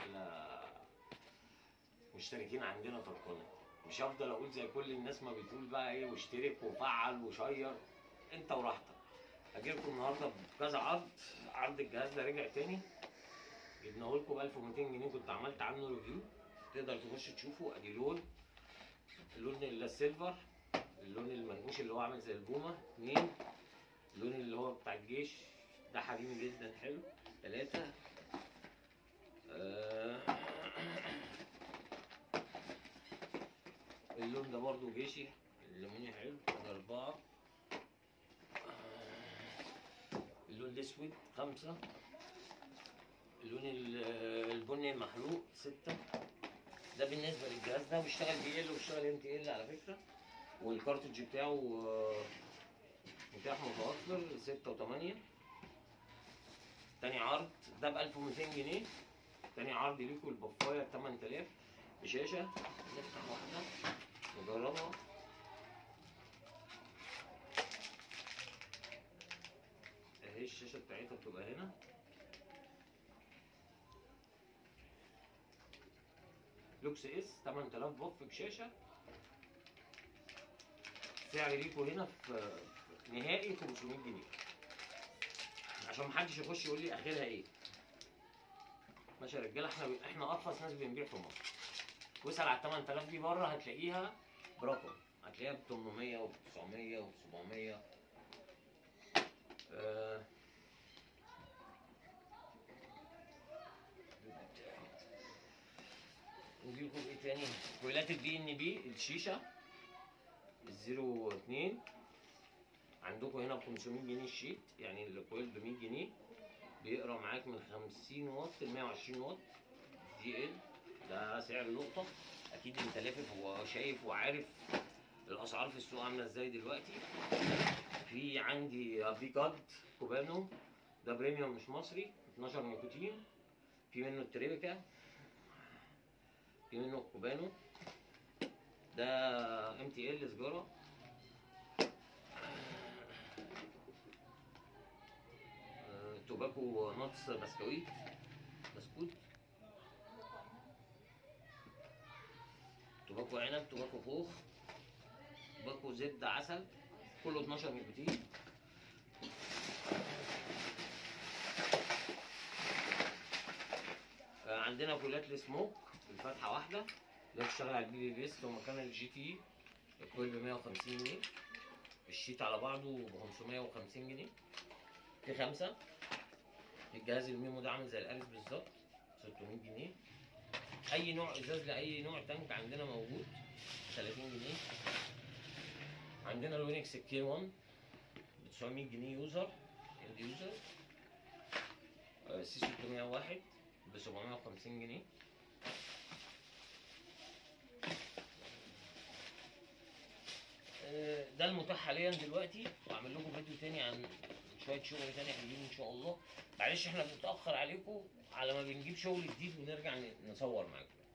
احلى مشتركين عندنا في القناه مش هفضل اقول زي كل الناس ما بتقول بقى ايه واشترك وفعل وشير انت وراحتك هجيلكم النهارده بكذا عرض عرض الجهاز ده رجع تاني جبناه لكم ب 1200 جنيه كنت عملت عنه ريفيو تقدر تخش تشوفه ادي لون اللون السيلفر اللون المنقوش اللي هو عامل زي البومه اتنين اللون اللي هو بتاع الجيش ده حجمي جدا حلو تلاتة آه اللون ده برضو جيشي الليموني حلو ده أربعة آه، اللون الأسود خمسة اللون ال- البني المحروق ستة ده بالنسبة للجهاز ده بيشتغل بي ال وبيشتغل ام تي ال على فكرة والكارتج بتاعه آه، متاح متوفر ستة وتمانية تاني عرض ده ب 1200 جنيه تاني عرض ليكوا البفايه ب 8000 بشاشه نفتح واحده نجربها اهي الشاشه بتاعتها بتبقى هنا لوكس اس 8000 بف بشاشه سعر ليكوا هنا في في نهائي 500 جنيه عشان محدش يخش يقول لي اخرها ايه ماشي يا رجاله احنا احنا ارخص ناس بنبيع في مصر واسال على 8000 دي بره هتلاقيها برقم هتلاقيها ب 800 وب 900 وب 700 آه. نجيب لكم ايه تاني كويلات الدي ان بي الشيشه الزيرو اتنين عندكم هنا ب 500 جنيه الشيت يعني الكويل ب 100 جنيه بيقرا معاك من 50 واط ل 120 واط دي ال ده سعر نقطة أكيد أنت لافف وشايف وعارف الأسعار في السوق عاملة إزاي دلوقتي في عندي في جاد كوبانو ده بريميوم مش مصري 12 نيكوتين في منه التريبيكا في منه الكوبانو ده ام تي ال سجارة آه، توباكو ناتس بسكويت بسكوت توباكو عنب توباكو خوخ توباكو زبدة عسل كله 12 نيكوتين آه، عندنا كولات السموك الفتحة واحدة اللي بتشتغل على البي بي بيست ومكان الجي تي الكويل ب 150 جنيه الشيت على بعضه ب 550 جنيه في خمسة الجهاز الميمو ده عامل زي الأليس بالظبط 600 جنيه أي نوع إزاز لأي نوع تانك عندنا موجود 30 جنيه عندنا الوينكس الكي 1 ب 900 جنيه يوزر اند يوزر آه، سي 601 ب 750 جنيه آه، ده المتاح حاليا دلوقتي واعمل لكم فيديو تاني عن شويه شغل تاني حلوين ان شاء الله معلش احنا بنتاخر عليكم على ما بنجيب شغل جديد ونرجع ن- نصور معاكم